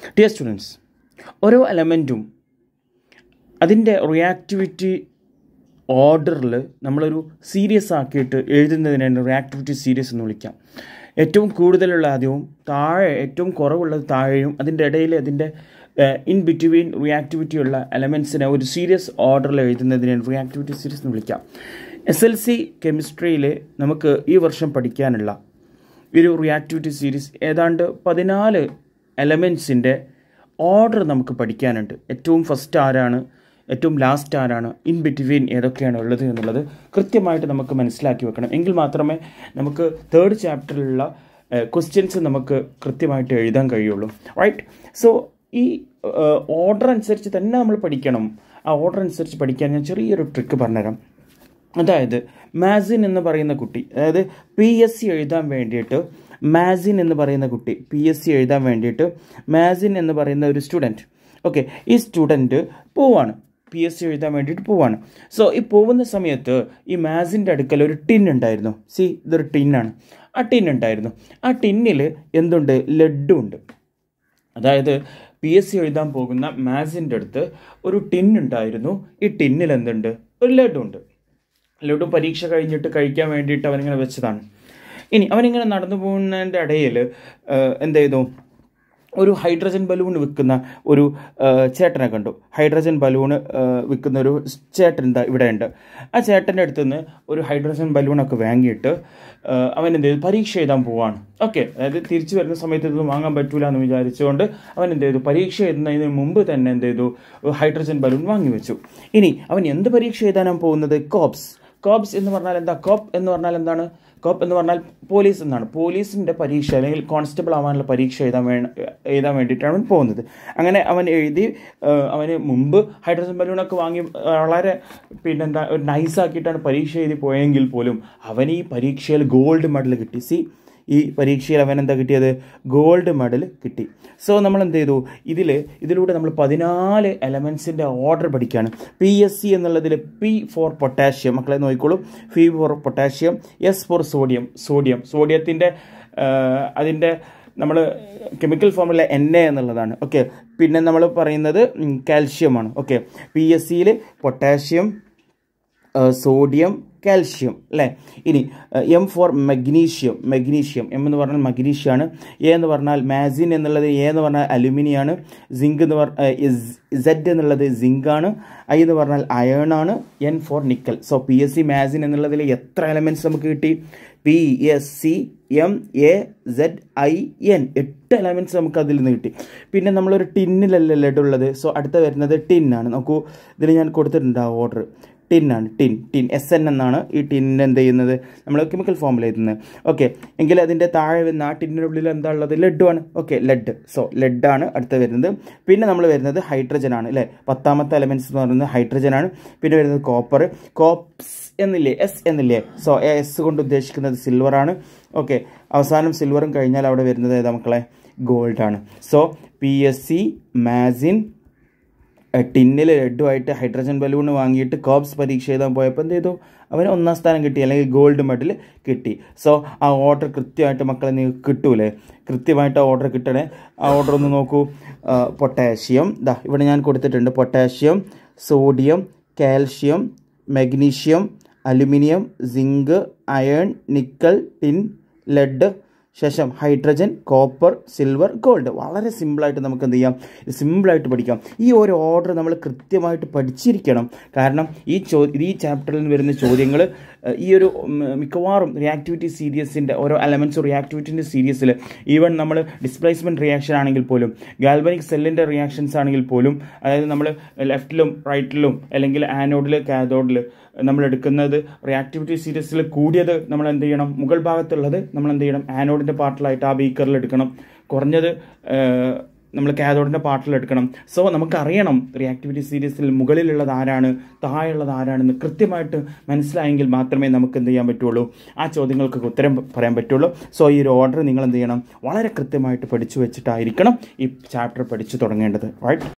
dear students ഓരോ എലമെൻറ്റും അതിൻ്റെ reactivity ഓർഡറിൽ നമ്മളൊരു സീരിയസ് ആക്കിയിട്ട് എഴുതുന്നതിനാണ് റിയാക്ടിവിറ്റി സീരീസ് എന്ന് വിളിക്കാം ഏറ്റവും കൂടുതലുള്ള ആദ്യവും താഴെ ഏറ്റവും കുറവുള്ളത് താഴെയും അതിൻ്റെ ഇടയിൽ അതിൻ്റെ ഇൻ ബിറ്റ്വീൻ റിയാക്ടിവിറ്റി ഉള്ള എലമെൻസിനെ ഒരു സീരിയസ് ഓർഡറിൽ എഴുതുന്നതിനാണ് റിയാക്ടിവിറ്റി സീരീസ് എന്ന് വിളിക്കാം എസ് എൽ സി കെമിസ്ട്രിയിൽ നമുക്ക് ഈ വർഷം പഠിക്കാനുള്ള ഒരു റിയാക്ടിവിറ്റി സീരീസ് ഏതാണ്ട് പതിനാല് എലമെൻസിൻ്റെ ഓർഡർ നമുക്ക് പഠിക്കാനുണ്ട് ഏറ്റവും ഫസ്റ്റ് ആരാണ് ഏറ്റവും ലാസ്റ്റ് ആരാണ് ഇൻ ബിറ്റ്വീൻ ഏതൊക്കെയാണ് ഉള്ളത് എന്നുള്ളത് കൃത്യമായിട്ട് നമുക്ക് മനസ്സിലാക്കി വെക്കണം എങ്കിൽ മാത്രമേ നമുക്ക് തേർഡ് ചാപ്റ്ററിലുള്ള ക്വസ്റ്റ്യൻസ് നമുക്ക് കൃത്യമായിട്ട് എഴുതാൻ കഴിയുള്ളൂ റൈറ്റ് സോ ഈ ഓർഡർ അനുസരിച്ച് തന്നെ നമ്മൾ പഠിക്കണം ആ ഓർഡർ അനുസരിച്ച് പഠിക്കാൻ ഞാൻ ചെറിയൊരു ട്രിക്ക് പറഞ്ഞുതരാം അതായത് മാസിൻ എന്ന് പറയുന്ന കുട്ടി അതായത് പി എസ് സി എഴുതാൻ വേണ്ടിയിട്ട് മാസിൻ എന്ന് പറയുന്ന കുട്ടി പി എസ് സി എഴുതാൻ വേണ്ടിയിട്ട് മാസിൻ എന്ന് പറയുന്ന ഒരു സ്റ്റുഡൻറ്റ് ഓക്കെ ഈ സ്റ്റുഡൻറ്റ് പോവാണ് പി എസ് സി എഴുതാൻ വേണ്ടിയിട്ട് പോവാണ് സോ ഈ പോകുന്ന സമയത്ത് ഈ മാസിൻ്റെ അടുക്കൽ ഒരു ടിൻ ഉണ്ടായിരുന്നു സി ഇതൊരു ടിന്നാണ് ആ ടിൻ ഉണ്ടായിരുന്നു ആ ടിന്നിൽ എന്തുണ്ട് ലഡ്ഡും ഉണ്ട് അതായത് പി എസ് സി എഴുതാൻ പോകുന്ന മാസിൻ്റെ അടുത്ത് ഒരു ടിൻ ഉണ്ടായിരുന്നു ഈ ടിന്നിൽ എന്തുണ്ട് ഒരു ലഡു ഉണ്ട് ലഡു പരീക്ഷ കഴിഞ്ഞിട്ട് കഴിക്കാൻ വേണ്ടിയിട്ട് അവനിങ്ങനെ വെച്ചതാണ് ഇനി അവനിങ്ങനെ നടന്നു പോകുന്നതിൻ്റെ ഇടയിൽ എന്ത് ചെയ്തു ഒരു ഹൈഡ്രജൻ ബലൂൺ വിൽക്കുന്ന ഒരു ചേട്ടനെ കണ്ടു ഹൈഡ്രജൻ ബലൂൺ വിൽക്കുന്ന ഒരു ചേട്ടൻ എന്താ ഇവിടെ ഉണ്ട് ആ ചേട്ടൻ്റെ അടുത്ത് നിന്ന് ഒരു ഹൈഡ്രജൻ ബലൂണൊക്കെ വാങ്ങിയിട്ട് അവൻ എന്ത് ചെയ്തു പരീക്ഷ എഴുതാൻ പോവാണ് ഓക്കെ അതായത് തിരിച്ചു വരുന്ന സമയത്ത് ഇത് വാങ്ങാൻ പറ്റൂല എന്ന് വിചാരിച്ചുകൊണ്ട് അവൻ എന്ത് ചെയ്തു പരീക്ഷ എഴുതുന്നതിന് മുമ്പ് തന്നെ എന്ത് ചെയ്തു ഹൈഡ്രജൻ ബലൂൺ വാങ്ങി വെച്ചു ഇനി അവൻ എന്ത് പരീക്ഷ എഴുതാനാണ് പോകുന്നത് കോപ്സ് കോപ്സ് എന്ന് പറഞ്ഞാൽ എന്താ കോപ്പ് എന്ന് പറഞ്ഞാൽ എന്താണ് കോപ്പ് എന്ന് പറഞ്ഞാൽ പോലീസ് എന്നാണ് പോലീസിൻ്റെ പരീക്ഷ അല്ലെങ്കിൽ കോൺസ്റ്റബിൾ ആവാനുള്ള പരീക്ഷ എഴുതാൻ വേ എഴുതാൻ വേണ്ടിയിട്ടാണ് അവൻ പോകുന്നത് അങ്ങനെ അവൻ എഴുതി അവന് മുമ്പ് ഹൈഡ്രജൻ ബലൂണൊക്കെ വാങ്ങി വളരെ പിന്നെന്താ ഒരു നൈസാക്കിയിട്ടാണ് പരീക്ഷ എഴുതി പോയെങ്കിൽ പോലും അവന് ഈ പരീക്ഷയിൽ ഗോൾഡ് മെഡൽ കിട്ടി സി ഈ പരീക്ഷയിൽ അവൻ എന്താ കിട്ടിയത് ഗോൾഡ് മെഡൽ കിട്ടി സോ നമ്മൾ എന്ത് ചെയ്തു ഇതിൽ ഇതിലൂടെ നമ്മൾ പതിനാല് എലമെൻസിൻ്റെ ഓർഡർ പഠിക്കുകയാണ് പി എസ് സി എന്നുള്ളതിൽ പി ഫോർ പൊട്ടാഷ്യം മക്കളെ നോക്കിക്കോളൂ P for potassium S for sodium sodium സോഡിയത്തിൻ്റെ അതിൻ്റെ നമ്മൾ കെമിക്കൽ ഫോമിലെ എൻ എ എന്നുള്ളതാണ് ഓക്കെ പിന്നെ നമ്മൾ പറയുന്നത് കാൽഷ്യമാണ് ഓക്കെ പി എസ് സിയിൽ പൊട്ടാഷ്യം സോഡിയം കാൽഷ്യം അല്ലേ ഇനി M for magnesium magnesium M എന്ന് പറഞ്ഞാൽ മഗ്നീഷ്യമാണ് എ എന്ന് പറഞ്ഞാൽ മാസിൻ എന്നുള്ളത് എ എന്ന് പറഞ്ഞാൽ അലുമിനിയാണ് സിങ്ക് എന്ന് പറഞ്ഞ സെഡ് എന്നുള്ളത് സിങ്കാണ് ഐ എന്ന് പറഞ്ഞാൽ അയേൺ ആണ് N for nickel so P S C മാസിൻ എന്നുള്ളതിൽ എത്ര എലമെൻറ്റ്സ് നമുക്ക് കിട്ടി P S C M A Z I N എട്ട് എലമെൻറ്റ്സ് നമുക്ക് അതിൽ നിന്ന് കിട്ടി പിന്നെ നമ്മളൊരു ടിന്നിലല്ലേ ലഡ് ഉള്ളത് സോ അടുത്ത വരുന്നത് ടിന്നാണ് നോക്കൂ ഇതിൽ ഞാൻ കൊടുത്തിട്ടുണ്ട് ആ ഓർഡർ ടിന്നാണ് ടിൻ ടിൻ എസ് എൻ എന്നാണ് ഈ ടിന്നിന് എന്ത് ചെയ്യുന്നത് നമ്മൾ കെമിക്കൽ ഫോമിൽ എഴുതുന്നത് ഓക്കെ എങ്കിൽ അതിൻ്റെ താഴെ വരുന്ന ആ ടിന്നിനുള്ളിൽ എന്താ ഉള്ളത് ലഡുമാണ് ഓക്കെ ലെഡ് സോ ലെഡാണ് അടുത്ത് വരുന്നത് പിന്നെ നമ്മൾ വരുന്നത് ഹൈഡ്രജൻ ആണ് അല്ലേ പത്താമത്തെ എലമെൻറ്റ്സ് എന്ന് പറയുന്നത് ഹൈഡ്രജൻ ആണ് പിന്നെ വരുന്നത് കോപ്പർ കോപ്സ് എന്നില്ലേ എസ് എന്നില്ലേ സോ എസ് കൊണ്ട് ഉദ്ദേശിക്കുന്നത് സിൽവർ ആണ് ഓക്കെ അവസാനം സിൽവറും കഴിഞ്ഞാൽ അവിടെ വരുന്നത് ഏതാ മക്കളെ ഗോൾഡാണ് സോ പി എസ് സി മാസിൻ ടിന്നിൽ ലഡുമായിട്ട് ഹൈഡ്രജൻ ബലൂൺ വാങ്ങിയിട്ട് കോബ്സ് പരീക്ഷ എഴുതാൻ പോയപ്പോൾ എന്ത് ചെയ്തു അവന് ഒന്നാം സ്ഥാനം കിട്ടി അല്ലെങ്കിൽ ഗോൾഡ് മെഡൽ കിട്ടി സോ ആ ഓർഡർ കൃത്യമായിട്ട് മക്കളെ നിങ്ങൾക്ക് കിട്ടൂലേ കൃത്യമായിട്ട് ആ ഓർഡർ കിട്ടണേ ആ ഓർഡർ ഒന്ന് നോക്കൂ പൊട്ടാഷ്യം ദാ ഇവിടെ ഞാൻ കൊടുത്തിട്ടുണ്ട് potassium sodium calcium magnesium aluminium zinc iron nickel tin lead ശേഷം ഹൈഡ്രജൻ കോപ്പർ സിൽവർ ഗോൾഡ് വളരെ സിമ്പിളായിട്ട് നമുക്ക് എന്ത് ചെയ്യാം സിമ്പിളായിട്ട് പഠിക്കാം ഈ ഒരു ഓർഡർ നമ്മൾ കൃത്യമായിട്ട് പഠിച്ചിരിക്കണം കാരണം ഈ ചോ ഈ ചാപ്റ്ററിൽ വരുന്ന ചോദ്യങ്ങൾ ഈ ഒരു മിക്കവാറും റിയാക്ടിവിറ്റി സീരീസിൻ്റെ ഓരോ എലമെൻറ്റ്സ് റിയാക്ടിവിറ്റിൻ്റെ സീരീസിൽ ഈവൻ നമ്മൾ ഡിസ്പ്ലേസ്മെൻറ്റ് റിയാക്ഷൻ ആണെങ്കിൽ പോലും ഗാൽബനിക് സെല്ലിൻ്റെ റിയാക്ഷൻസ് ആണെങ്കിൽ പോലും അതായത് നമ്മൾ ലെഫ്റ്റിലും റൈറ്റിലും അല്ലെങ്കിൽ ആനോഡിൽ കാതോഡിൽ നമ്മൾ എടുക്കുന്നത് റിയാക്ടിവിറ്റി സീരീസിൽ കൂടിയത് നമ്മൾ എന്ത് ചെയ്യണം മുകൾ ഭാഗത്തുള്ളത് നമ്മൾ എന്ത് ചെയ്യണം ആനോഡിൻ്റെ പാർട്ടിലായിട്ട് ആ ബീക്കറിൽ എടുക്കണം കുറഞ്ഞത് നമ്മൾ കാതോഡിൻ്റെ പാർട്ടിൽ എടുക്കണം സോ നമുക്കറിയണം റിയാക്ടിവിറ്റി സീരീസിൽ മുകളിലുള്ളത് ആരാണ് താഴെയുള്ളത് ആരാണെന്ന് കൃത്യമായിട്ട് മനസ്സിലായെങ്കിൽ മാത്രമേ നമുക്ക് എന്ത് ചെയ്യാൻ പറ്റുള്ളൂ ആ ചോദ്യങ്ങൾക്ക് ഉത്തരം പറയാൻ പറ്റുള്ളൂ സോ ഈ ഒരു ഓർഡർ നിങ്ങൾ എന്ത് ചെയ്യണം വളരെ കൃത്യമായിട്ട് പഠിച്ചു വെച്ചിട്ടായിരിക്കണം ഈ ചാപ്റ്റർ പഠിച്ചു തുടങ്ങേണ്ടത് റൈറ്റ്